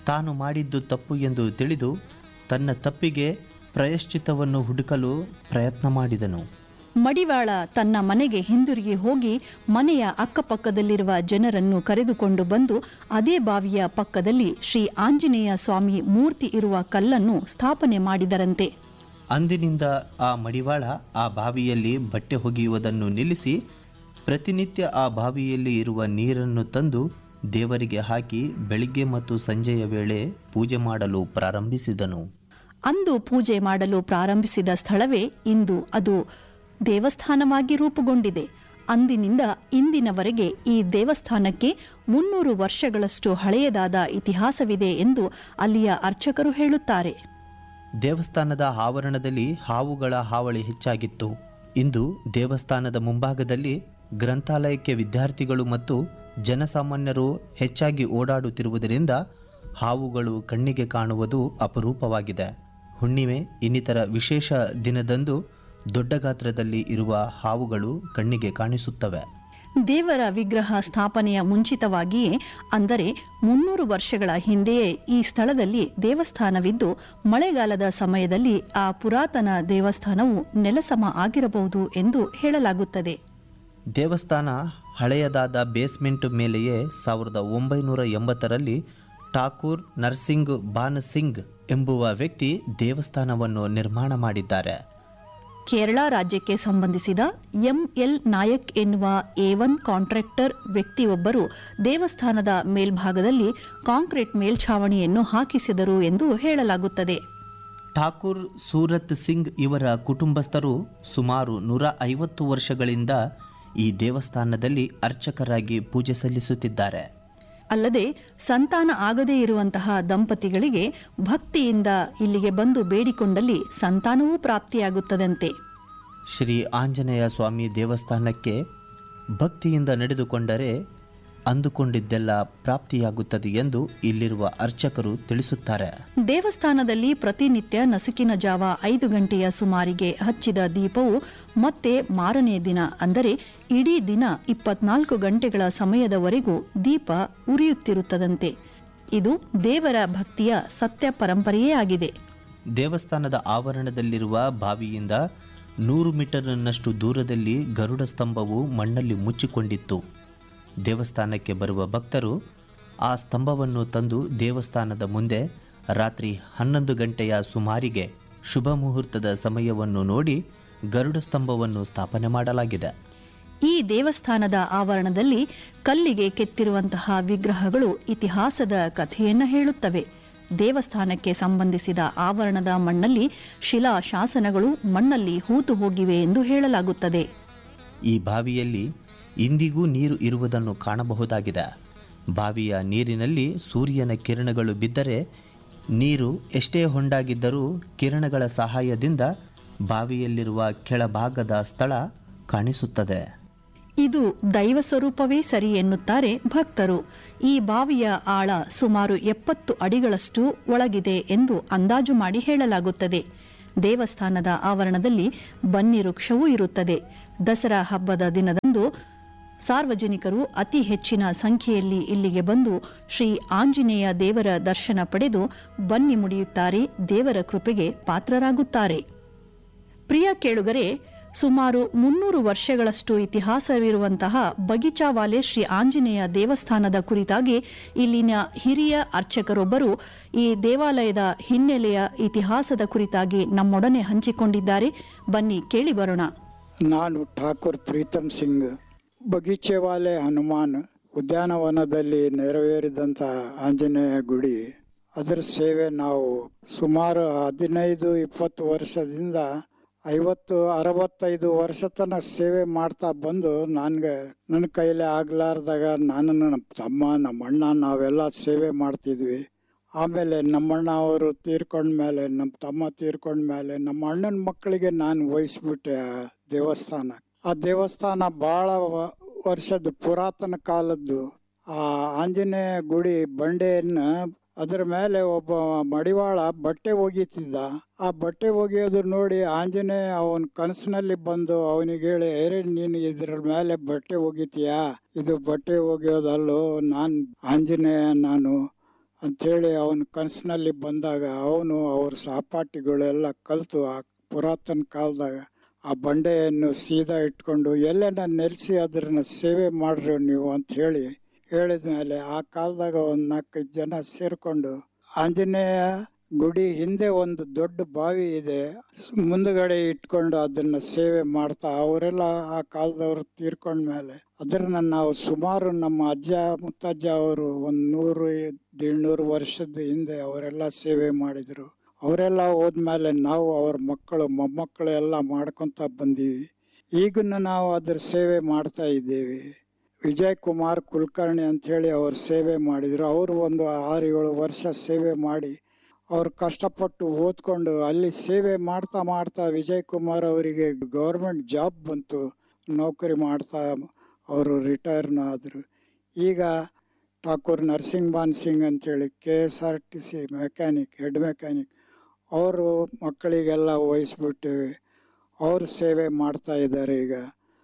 ತಾನು ಮಾಡಿದ್ದು ತಪ್ಪು ಎಂದು ತಿಳಿದು ತನ್ನ ತಪ್ಪಿಗೆ ಪ್ರಾಯಶ್ಚಿತ್ತವನ್ನು ಹುಡುಕಲು ಪ್ರಯತ್ನ ಮಾಡಿದನು ಮಡಿವಾಳ ತನ್ನ ಮನೆಗೆ ಹಿಂದಿರುಗಿ ಹೋಗಿ ಮನೆಯ ಅಕ್ಕಪಕ್ಕದಲ್ಲಿರುವ ಜನರನ್ನು ಕರೆದುಕೊಂಡು ಬಂದು ಅದೇ ಬಾವಿಯ ಪಕ್ಕದಲ್ಲಿ ಶ್ರೀ ಆಂಜನೇಯ ಸ್ವಾಮಿ ಮೂರ್ತಿ ಇರುವ ಕಲ್ಲನ್ನು ಸ್ಥಾಪನೆ ಮಾಡಿದರಂತೆ ಅಂದಿನಿಂದ ಆ ಮಡಿವಾಳ ಆ ಬಾವಿಯಲ್ಲಿ ಬಟ್ಟೆ ಒಗೆಯುವುದನ್ನು ನಿಲ್ಲಿಸಿ ಪ್ರತಿನಿತ್ಯ ಆ ಬಾವಿಯಲ್ಲಿ ಇರುವ ನೀರನ್ನು ತಂದು ದೇವರಿಗೆ ಹಾಕಿ ಬೆಳಿಗ್ಗೆ ಮತ್ತು ಸಂಜೆಯ ವೇಳೆ ಪೂಜೆ ಮಾಡಲು ಪ್ರಾರಂಭಿಸಿದನು ಅಂದು ಪೂಜೆ ಮಾಡಲು ಪ್ರಾರಂಭಿಸಿದ ಸ್ಥಳವೇ ಇಂದು ಅದು ದೇವಸ್ಥಾನವಾಗಿ ರೂಪುಗೊಂಡಿದೆ ಅಂದಿನಿಂದ ಇಂದಿನವರೆಗೆ ಈ ದೇವಸ್ಥಾನಕ್ಕೆ ಮುನ್ನೂರು ವರ್ಷಗಳಷ್ಟು ಹಳೆಯದಾದ ಇತಿಹಾಸವಿದೆ ಎಂದು ಅಲ್ಲಿಯ ಅರ್ಚಕರು ಹೇಳುತ್ತಾರೆ ದೇವಸ್ಥಾನದ ಆವರಣದಲ್ಲಿ ಹಾವುಗಳ ಹಾವಳಿ ಹೆಚ್ಚಾಗಿತ್ತು ಇಂದು ದೇವಸ್ಥಾನದ ಮುಂಭಾಗದಲ್ಲಿ ಗ್ರಂಥಾಲಯಕ್ಕೆ ವಿದ್ಯಾರ್ಥಿಗಳು ಮತ್ತು ಜನಸಾಮಾನ್ಯರು ಹೆಚ್ಚಾಗಿ ಓಡಾಡುತ್ತಿರುವುದರಿಂದ ಹಾವುಗಳು ಕಣ್ಣಿಗೆ ಕಾಣುವುದು ಅಪರೂಪವಾಗಿದೆ ಹುಣ್ಣಿಮೆ ಇನ್ನಿತರ ವಿಶೇಷ ದಿನದಂದು ದೊಡ್ಡ ಗಾತ್ರದಲ್ಲಿ ಇರುವ ಹಾವುಗಳು ಕಣ್ಣಿಗೆ ಕಾಣಿಸುತ್ತವೆ ದೇವರ ವಿಗ್ರಹ ಸ್ಥಾಪನೆಯ ಮುಂಚಿತವಾಗಿಯೇ ಅಂದರೆ ಮುನ್ನೂರು ವರ್ಷಗಳ ಹಿಂದೆಯೇ ಈ ಸ್ಥಳದಲ್ಲಿ ದೇವಸ್ಥಾನವಿದ್ದು ಮಳೆಗಾಲದ ಸಮಯದಲ್ಲಿ ಆ ಪುರಾತನ ದೇವಸ್ಥಾನವು ನೆಲಸಮ ಆಗಿರಬಹುದು ಎಂದು ಹೇಳಲಾಗುತ್ತದೆ ದೇವಸ್ಥಾನ ಹಳೆಯದಾದ ಬೇಸ್ಮೆಂಟ್ ಮೇಲೆಯೇ ಸಾವಿರದ ಒಂಬೈನೂರ ಎಂಬತ್ತರಲ್ಲಿ ಠಾಕೂರ್ ನರ್ಸಿಂಗ್ ಬಾನ್ ಸಿಂಗ್ ಎಂಬುವ ವ್ಯಕ್ತಿ ದೇವಸ್ಥಾನವನ್ನು ನಿರ್ಮಾಣ ಮಾಡಿದ್ದಾರೆ ಕೇರಳ ರಾಜ್ಯಕ್ಕೆ ಸಂಬಂಧಿಸಿದ ಎಂಎಲ್ ನಾಯಕ್ ಎನ್ನುವ ಎ ಒನ್ ಕಾಂಟ್ರಾಕ್ಟರ್ ವ್ಯಕ್ತಿಯೊಬ್ಬರು ದೇವಸ್ಥಾನದ ಮೇಲ್ಭಾಗದಲ್ಲಿ ಕಾಂಕ್ರೀಟ್ ಮೇಲ್ಛಾವಣಿಯನ್ನು ಹಾಕಿಸಿದರು ಎಂದು ಹೇಳಲಾಗುತ್ತದೆ ಠಾಕೂರ್ ಸೂರತ್ ಸಿಂಗ್ ಇವರ ಕುಟುಂಬಸ್ಥರು ಸುಮಾರು ನೂರ ಐವತ್ತು ವರ್ಷಗಳಿಂದ ಈ ದೇವಸ್ಥಾನದಲ್ಲಿ ಅರ್ಚಕರಾಗಿ ಪೂಜೆ ಸಲ್ಲಿಸುತ್ತಿದ್ದಾರೆ ಅಲ್ಲದೆ ಸಂತಾನ ಆಗದೇ ಇರುವಂತಹ ದಂಪತಿಗಳಿಗೆ ಭಕ್ತಿಯಿಂದ ಇಲ್ಲಿಗೆ ಬಂದು ಬೇಡಿಕೊಂಡಲ್ಲಿ ಸಂತಾನವೂ ಪ್ರಾಪ್ತಿಯಾಗುತ್ತದಂತೆ ಶ್ರೀ ಆಂಜನೇಯ ಸ್ವಾಮಿ ದೇವಸ್ಥಾನಕ್ಕೆ ಭಕ್ತಿಯಿಂದ ನಡೆದುಕೊಂಡರೆ ಅಂದುಕೊಂಡಿದ್ದೆಲ್ಲ ಪ್ರಾಪ್ತಿಯಾಗುತ್ತದೆ ಎಂದು ಇಲ್ಲಿರುವ ಅರ್ಚಕರು ತಿಳಿಸುತ್ತಾರೆ ದೇವಸ್ಥಾನದಲ್ಲಿ ಪ್ರತಿನಿತ್ಯ ನಸುಕಿನ ಜಾವ ಐದು ಗಂಟೆಯ ಸುಮಾರಿಗೆ ಹಚ್ಚಿದ ದೀಪವು ಮತ್ತೆ ಮಾರನೇ ದಿನ ಅಂದರೆ ಇಡೀ ದಿನ ಇಪ್ಪತ್ನಾಲ್ಕು ಗಂಟೆಗಳ ಸಮಯದವರೆಗೂ ದೀಪ ಉರಿಯುತ್ತಿರುತ್ತದಂತೆ ಇದು ದೇವರ ಭಕ್ತಿಯ ಸತ್ಯ ಪರಂಪರೆಯೇ ಆಗಿದೆ ದೇವಸ್ಥಾನದ ಆವರಣದಲ್ಲಿರುವ ಬಾವಿಯಿಂದ ನೂರು ಮೀಟರ್ನಷ್ಟು ದೂರದಲ್ಲಿ ಗರುಡ ಸ್ತಂಭವು ಮಣ್ಣಲ್ಲಿ ಮುಚ್ಚಿಕೊಂಡಿತ್ತು ದೇವಸ್ಥಾನಕ್ಕೆ ಬರುವ ಭಕ್ತರು ಆ ಸ್ತಂಭವನ್ನು ತಂದು ದೇವಸ್ಥಾನದ ಮುಂದೆ ರಾತ್ರಿ ಹನ್ನೊಂದು ಗಂಟೆಯ ಸುಮಾರಿಗೆ ಶುಭ ಮುಹೂರ್ತದ ಸಮಯವನ್ನು ನೋಡಿ ಗರುಡ ಸ್ತಂಭವನ್ನು ಸ್ಥಾಪನೆ ಮಾಡಲಾಗಿದೆ ಈ ದೇವಸ್ಥಾನದ ಆವರಣದಲ್ಲಿ ಕಲ್ಲಿಗೆ ಕೆತ್ತಿರುವಂತಹ ವಿಗ್ರಹಗಳು ಇತಿಹಾಸದ ಕಥೆಯನ್ನು ಹೇಳುತ್ತವೆ ದೇವಸ್ಥಾನಕ್ಕೆ ಸಂಬಂಧಿಸಿದ ಆವರಣದ ಮಣ್ಣಲ್ಲಿ ಶಿಲಾ ಶಾಸನಗಳು ಮಣ್ಣಲ್ಲಿ ಹೂತು ಹೋಗಿವೆ ಎಂದು ಹೇಳಲಾಗುತ್ತದೆ ಈ ಬಾವಿಯಲ್ಲಿ ಇಂದಿಗೂ ನೀರು ಇರುವುದನ್ನು ಕಾಣಬಹುದಾಗಿದೆ ಬಾವಿಯ ನೀರಿನಲ್ಲಿ ಸೂರ್ಯನ ಕಿರಣಗಳು ಬಿದ್ದರೆ ನೀರು ಎಷ್ಟೇ ಹೊಂಡಾಗಿದ್ದರೂ ಕಿರಣಗಳ ಸಹಾಯದಿಂದ ಬಾವಿಯಲ್ಲಿರುವ ಕೆಳಭಾಗದ ಸ್ಥಳ ಕಾಣಿಸುತ್ತದೆ ಇದು ದೈವ ಸ್ವರೂಪವೇ ಸರಿ ಎನ್ನುತ್ತಾರೆ ಭಕ್ತರು ಈ ಬಾವಿಯ ಆಳ ಸುಮಾರು ಎಪ್ಪತ್ತು ಅಡಿಗಳಷ್ಟು ಒಳಗಿದೆ ಎಂದು ಅಂದಾಜು ಮಾಡಿ ಹೇಳಲಾಗುತ್ತದೆ ದೇವಸ್ಥಾನದ ಆವರಣದಲ್ಲಿ ಬನ್ನಿ ವೃಕ್ಷವೂ ಇರುತ್ತದೆ ದಸರಾ ಹಬ್ಬದ ದಿನದಂದು ಸಾರ್ವಜನಿಕರು ಅತಿ ಹೆಚ್ಚಿನ ಸಂಖ್ಯೆಯಲ್ಲಿ ಇಲ್ಲಿಗೆ ಬಂದು ಶ್ರೀ ಆಂಜನೇಯ ದೇವರ ದರ್ಶನ ಪಡೆದು ಬನ್ನಿ ಮುಡಿಯುತ್ತಾರೆ ದೇವರ ಕೃಪೆಗೆ ಪಾತ್ರರಾಗುತ್ತಾರೆ ಪ್ರಿಯ ಕೇಳುಗರೆ ಸುಮಾರು ಮುನ್ನೂರು ವರ್ಷಗಳಷ್ಟು ಇತಿಹಾಸವಿರುವಂತಹ ಬಗಿಚಾವಾಲೆ ಶ್ರೀ ಆಂಜನೇಯ ದೇವಸ್ಥಾನದ ಕುರಿತಾಗಿ ಇಲ್ಲಿನ ಹಿರಿಯ ಅರ್ಚಕರೊಬ್ಬರು ಈ ದೇವಾಲಯದ ಹಿನ್ನೆಲೆಯ ಇತಿಹಾಸದ ಕುರಿತಾಗಿ ನಮ್ಮೊಡನೆ ಹಂಚಿಕೊಂಡಿದ್ದಾರೆ ಬನ್ನಿ ಕೇಳಿ ಬರೋಣ ನಾನು ಠಾಕೂರ್ ಪ್ರೀತಮ್ ಸಿಂಗ್ ಬಗೀಚೆವಾಲೆ ಹನುಮಾನ್ ಉದ್ಯಾನವನದಲ್ಲಿ ನೆರವೇರಿದಂಥ ಆಂಜನೇಯ ಗುಡಿ ಅದರ ಸೇವೆ ನಾವು ಸುಮಾರು ಹದಿನೈದು ಇಪ್ಪತ್ತು ವರ್ಷದಿಂದ ಐವತ್ತು ಅರವತ್ತೈದು ವರ್ಷ ತನಕ ಸೇವೆ ಮಾಡ್ತಾ ಬಂದು ನನ್ಗೆ ನನ್ನ ಕೈಲಿ ಆಗ್ಲಾರ್ದಾಗ ನಾನು ನನ್ನ ತಮ್ಮ ನಮ್ಮ ಅಣ್ಣ ನಾವೆಲ್ಲ ಸೇವೆ ಮಾಡ್ತಿದ್ವಿ ಆಮೇಲೆ ನಮ್ಮಣ್ಣ ಅವರು ತೀರ್ಕೊಂಡ್ಮೇಲೆ ನಮ್ಮ ತಮ್ಮ ತೀರ್ಕೊಂಡ್ಮೇಲೆ ನಮ್ಮ ಅಣ್ಣನ ಮಕ್ಕಳಿಗೆ ನಾನು ವಹಿಸ್ಬಿಟ್ಟೆ ಆ ದೇವಸ್ಥಾನ ಆ ದೇವಸ್ಥಾನ ಬಹಳ ವ- ವರ್ಷದ ಪುರಾತನ ಕಾಲದ್ದು ಆ ಆಂಜನೇಯ ಗುಡಿ ಬಂಡೆಯನ್ನ ಅದರ ಮೇಲೆ ಒಬ್ಬ ಮಡಿವಾಳ ಬಟ್ಟೆ ಒಗಿತಿದ್ದ ಆ ಬಟ್ಟೆ ಒಗೆಯೋದು ನೋಡಿ ಆಂಜನೇಯ ಅವನ ಕನಸಿನಲ್ಲಿ ಬಂದು ಅವನಿಗೆ ಹೇಳಿ ಏರೇ ನೀನು ಇದ್ರ ಮೇಲೆ ಬಟ್ಟೆ ಒಗಿತೀಯಾ ಇದು ಬಟ್ಟೆ ಒಗೆಯೋದಲ್ಲೋ ನಾನ್ ಆಂಜನೇಯ ನಾನು ಅಂಥೇಳಿ ಅವನ ಕನಸಿನಲ್ಲಿ ಬಂದಾಗ ಅವನು ಅವ್ರ ಸಹಪಾಠಿಗಳೆಲ್ಲ ಕಲಿತು ಆ ಪುರಾತನ ಕಾಲದಾಗ ಆ ಬಂಡೆಯನ್ನು ಸೀದಾ ಇಟ್ಕೊಂಡು ಎಲ್ಲೆನ ನೆಲೆಸಿ ಅದನ್ನ ಸೇವೆ ಮಾಡ್ರಿ ನೀವು ಅಂತ ಹೇಳಿ ಹೇಳಿದ ಮೇಲೆ ಆ ಕಾಲದಾಗ ಒಂದು ನಾಲ್ಕೈದು ಜನ ಸೇರ್ಕೊಂಡು ಆಂಜನೇಯ ಗುಡಿ ಹಿಂದೆ ಒಂದು ದೊಡ್ಡ ಬಾವಿ ಇದೆ ಸ್- ಮುಂದ್ಗಡೆ ಇಟ್ಕೊಂಡು ಅದನ್ನ ಸೇವೆ ಮಾಡ್ತಾ ಅವರೆಲ್ಲ ಆ ಕಾಲದವ್ರು ತೀರ್ಕೊಂಡ್ಮೇಲೆ ಅದನ್ನ ನಾವು ಸುಮಾರು ನಮ್ಮ ಅಜ್ಜ ಮುತ್ತಜ್ಜ ಅವರು ಒಂದು ನೂರು ಏಳ್ನೂರು ವರ್ಷದ ಹಿಂದೆ ಅವರೆಲ್ಲ ಸೇವೆ ಮಾಡಿದ್ರು ಅವರೆಲ್ಲ ಹೋದ್ಮೇಲೆ ನಾವು ಅವ್ರ ಮಕ್ಕಳು ಮೊಮ್ಮಕ್ಕಳು ಎಲ್ಲ ಮಾಡ್ಕೊಂತ ಬಂದೀವಿ ಈಗನ್ನು ನಾವು ಅದ್ರ ಸೇವೆ ಮಾಡ್ತಾ ಇದ್ದೇವೆ ವಿಜಯ್ ಕುಮಾರ್ ಕುಲಕರ್ಣಿ ಅಂತ ಹೇಳಿ ಅವ್ರು ಸೇವೆ ಮಾಡಿದ್ರು ಅವರು ಒಂದು ಆರು ಏಳು ವರ್ಷ ಸೇವೆ ಮಾಡಿ ಅವ್ರು ಕಷ್ಟಪಟ್ಟು ಓದ್ಕೊಂಡು ಅಲ್ಲಿ ಸೇವೆ ಮಾಡ್ತಾ ಮಾಡ್ತಾ ವಿಜಯ್ ಕುಮಾರ್ ಅವರಿಗೆ ಗೌರ್ಮೆಂಟ್ ಜಾಬ್ ಬಂತು ನೌಕರಿ ಮಾಡ್ತಾ ಅವರು ರಿಟೈರ್ನ ಆದರು ಈಗ ಠಾಕೂರ್ ನರಸಿಂಹಬಾನ್ ಸಿಂಗ್ ಅಂತೇಳಿ K S R T C mechanic head mechanic ಅವರು ಮಕ್ಕಳಿಗೆಲ್ಲ ವಹಿಸ್ಬಿಟ್ಟಿವಿ ಅವರು ಸೇವೆ ಮಾಡ್ತಾ ಇದ್ದಾರೆ ಈಗ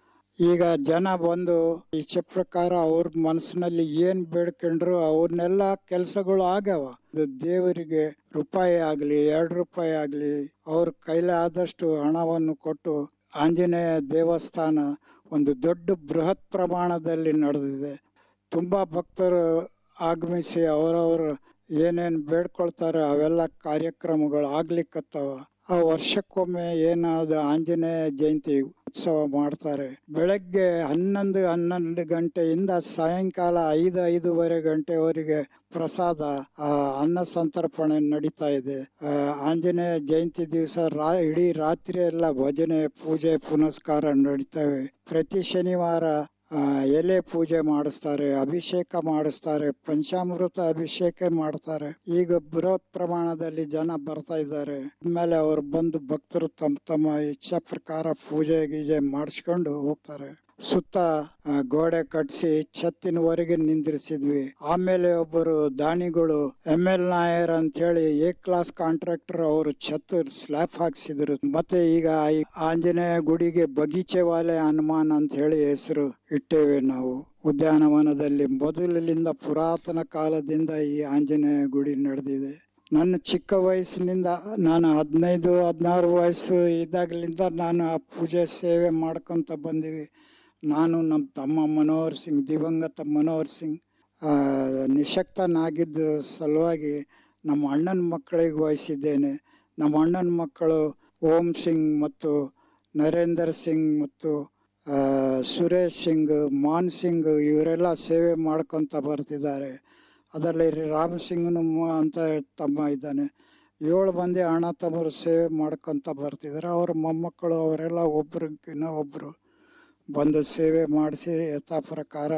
ಈಗ ಜನ ಬಂದು ಇಚ್ಛೆ ಪ್ರಕಾರ ಅವ್ರ ಮನಸ್ಸಿನಲ್ಲಿ ಏನ್ ಬೇಡ್ಕೊಂಡ್ರು ಅವನ್ನೆಲ್ಲ ಕೆಲಸಗಳು ಆಗ್ಯಾವ ಇದು ದೇವರಿಗೆ ರೂಪಾಯಿ ಆಗ್ಲಿ ಎರಡು ರೂಪಾಯಿ ಆಗ್ಲಿ ಅವ್ರ ಕೈಲಿ ಆದಷ್ಟು ಹಣವನ್ನು ಕೊಟ್ಟು ಆಂಜನೇಯ ದೇವಸ್ಥಾನ ಒಂದು ದೊಡ್ಡ ಬೃಹತ್ ಪ್ರಮಾಣದಲ್ಲಿ ನಡೆದಿದೆ ತುಂಬಾ ಭಕ್ತರು ಆಗಮಿಸಿ ಅವರವರು ಏನೇನ್ ಬೇಡ್ಕೊಳ್ತಾರೆ ಅವೆಲ್ಲ ಕಾರ್ಯಕ್ರಮಗಳು ಆಗ್ಲಿಕ್ಕತ್ತವ ಆ ವರ್ಷಕ್ಕೊಮ್ಮೆ ಏನಾದ ಆಂಜನೇಯ ಜಯಂತಿ ಉತ್ಸವ ಮಾಡ್ತಾರೆ ಬೆಳಗ್ಗೆ ಹನ್ನೊಂದು ಹನ್ನೊಂದು ಗಂಟೆಯಿಂದ ಸಾಯಂಕಾಲ ಐದು ಐದೂವರೆ ಗಂಟೆವರೆಗೆ ಪ್ರಸಾದ ಆ, ಅನ್ನ ಸಂತರ್ಪಣೆ ನಡೀತಾ ಇದೆ ಆ, ಆಂಜನೇಯ ಜಯಂತಿ ದಿವಸ ರಾ ಇಡೀ ರಾತ್ರಿ ಎಲ್ಲ ಭಜನೆ ಪೂಜೆ ಪುನಸ್ಕಾರ ನಡೀತವೆ ಪ್ರತಿ ಶನಿವಾರ ಆ, ಎಲೆ ಪೂಜೆ ಮಾಡಿಸ್ತಾರೆ ಅಭಿಷೇಕ ಮಾಡಿಸ್ತಾರೆ ಪಂಚಾಮೃತ ಅಭಿಷೇಕ ಮಾಡ್ತಾರೆ ಈಗ ಬೃಹತ್ ಪ್ರಮಾಣದಲ್ಲಿ ಜನ ಬರ್ತಾ ಇದ್ದಾರೆ ಆಮೇಲೆ ಅವ್ರು ಬಂದು ಭಕ್ತರು ತಮ್ಮ ತಮ್ಮ ಇಚ್ಛಾ ಪ್ರಕಾರ ಪೂಜೆ ಗೀಜೆ ಮಾಡಿಸ್ಕೊಂಡು ಹೋಗ್ತಾರೆ ಸುತ್ತ ಆ, ಗೋಡೆ ಕಟ್ಸಿ ಛತ್ತಿನವರೆಗೆ ನಿಂದಿರಿಸಿದ್ವಿ ಆಮೇಲೆ ಒಬ್ಬರು ದಾನಿಗಳು ಎಂ ಎಲ್ ನಾಯರ್ ಅಂತ ಹೇಳಿ ಎ ಕ್ಲಾಸ್ ಕಾಂಟ್ರಾಕ್ಟರ್ ಅವರು ಛತ್ ಸ್ಲ್ಯಾಬ್ ಹಾಕ್ಸಿದ್ರು ಮತ್ತೆ ಈಗ ಈ ಆಂಜನೇಯ ಗುಡಿಗೆ ಬಗೀಚೆ ವಾಲೆ ಹನುಮಾನ್ ಅಂತ ಹೇಳಿ ಹೆಸರು ಇಟ್ಟೇವೆ ನಾವು ಉದ್ಯಾನವನದಲ್ಲಿ ಮೊದಲಿನಿಂದ ಪುರಾತನ ಕಾಲದಿಂದ ಈ ಆಂಜನೇಯ ಗುಡಿ ನಡೆದಿದೆ ನನ್ನ ಚಿಕ್ಕ ವಯಸ್ಸಿನಿಂದ ನಾನು ಹದಿನೈದು ಹದಿನಾರು ವಯಸ್ಸು ಇದ್ದಾಗಲಿಂದ ನಾನು ಆ ಪೂಜೆ ಸೇವೆ ಮಾಡ್ಕೊಂತ ಬಂದೀವಿ ನಾನು ನಮ್ಮ ತಮ್ಮ ಮನೋಹರ್ ಸಿಂಗ್ ದಿವಂಗತ ಮನೋಹರ್ ಸಿಂಗ್ ಆ, ನಿಶಕ್ತನಾಗಿದ್ದ ಸಲುವಾಗಿ ನಮ್ಮ ಅಣ್ಣನ ಮಕ್ಕಳಿಗೆ ವಹಿಸಿದ್ದೇನೆ ನಮ್ಮ ಅಣ್ಣನ ಮಕ್ಕಳು ಓಂ ಸಿಂಗ್ ಮತ್ತು ನರೇಂದರ್ ಸಿಂಗ್ ಮತ್ತು ಆ, ಸುರೇಶ್ ಸಿಂಗ್ ಮಾನ್ ಸಿಂಗ್ ಇವರೆಲ್ಲ ಸೇವೆ ಮಾಡ್ಕೊಂತ ಬರ್ತಿದ್ದಾರೆ ಅದರಲ್ಲಿ ರಾಮ್ ಸಿಂಗ್ನು ಮ- ಅಂತ ತಮ್ಮ ಇದ್ದಾನೆ ಏಳು ಮಂದಿ ಅಣ್ಣ ತಮ್ಮರು ಸೇವೆ ಮಾಡ್ಕೊಂತ ಬರ್ತಿದ್ದಾರೆ ಅವ್ರ ಮೊಮ್ಮಕ್ಕಳು ಅವರೆಲ್ಲ ಒಬ್ರಿಗಿನ್ನ ಒಬ್ರು ಬಂದು ಸೇವೆ ಮಾಡಿಸಿ ಯಥಾ ಪ್ರಕಾರ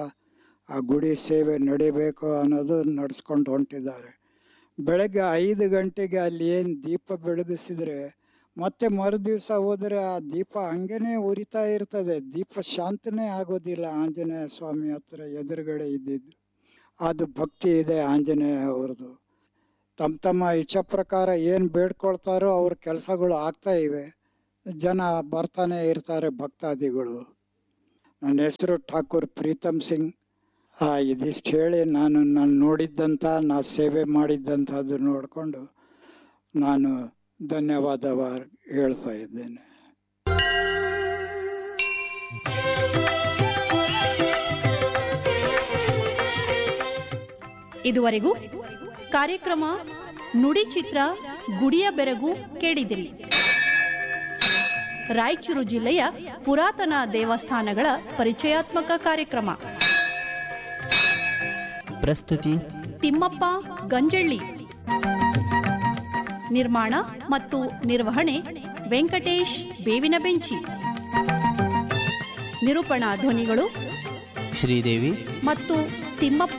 ಆ ಗುಡಿ ಸೇವೆ ನಡಿಬೇಕು ಅನ್ನೋದು ನಡ್ಸ್ಕೊಂಡು ಹೊಂಟಿದ್ದಾರೆ ಬೆಳಗ್ಗೆ ಐದು ಗಂಟೆಗೆ ಅಲ್ಲಿ ಏನು ದೀಪ ಬೆಳಗಿಸಿದ್ರೆ ಮತ್ತೆ ಮರುದಿವಸ ಹೋದರೆ ಆ ದೀಪ ಹಂಗೇನೆ ಉರಿತಾ ಇರ್ತದೆ ದೀಪ ಶಾಂತನೇ ಆಗೋದಿಲ್ಲ ಆಂಜನೇಯ ಸ್ವಾಮಿ ಹತ್ರ ಎದುರುಗಡೆ ಇದ್ದಿದ್ದು ಅದು ಭಕ್ತಿ ಇದೆ ಆಂಜನೇಯ ಅವ್ರದ್ದು ತಮ್ಮ ತಮ್ಮ ಇಚ್ಛಾ ಪ್ರಕಾರ ಏನು ಬೇಡ್ಕೊಳ್ತಾರೋ ಅವ್ರ ಕೆಲಸಗಳು ಆಗ್ತಾ ಇವೆ ಜನ ಬರ್ತಾನೆ ಇರ್ತಾರೆ ಭಕ್ತಾದಿಗಳು ನನ್ನ ಹೆಸರು ಠಾಕೂರ್ ಪ್ರೀತಮ್ ಸಿಂಗ್ ಆ ಇದಿಷ್ಟು ಹೇಳಿ ನಾನು ನಾನು ನೋಡಿದ್ದಂಥ ನಾ ಸೇವೆ ಮಾಡಿದ್ದಂಥದ್ದು ನೋಡಿಕೊಂಡು ನಾನು ಧನ್ಯವಾದ ಹೇಳ್ತಾ ಇದ್ದೇನೆ ಇದುವರೆಗೂ ಕಾರ್ಯಕ್ರಮ ನುಡಿ ಚಿತ್ರ ಗುಡಿಯ ಬೆರಗು ಕೇಳಿದಿರಿ ರಾಯಚೂರು ಜಿಲ್ಲೆಯ ಪುರಾತನ ದೇವಸ್ಥಾನಗಳ ಪರಿಚಯಾತ್ಮಕ ಕಾರ್ಯಕ್ರಮ ಪ್ರಸ್ತುತಿ ತಿಮ್ಮಪ್ಪ ಗಂಜಳ್ಳಿ ನಿರ್ಮಾಣ ಮತ್ತು ನಿರ್ವಹಣೆ ವೆಂಕಟೇಶ್ ಬೇವಿನ ಬೆಂಚಿ ನಿರೂಪಣಾ ಧ್ವನಿಗಳು ಶ್ರೀದೇವಿ ಮತ್ತು ತಿಮ್ಮಪ್ಪ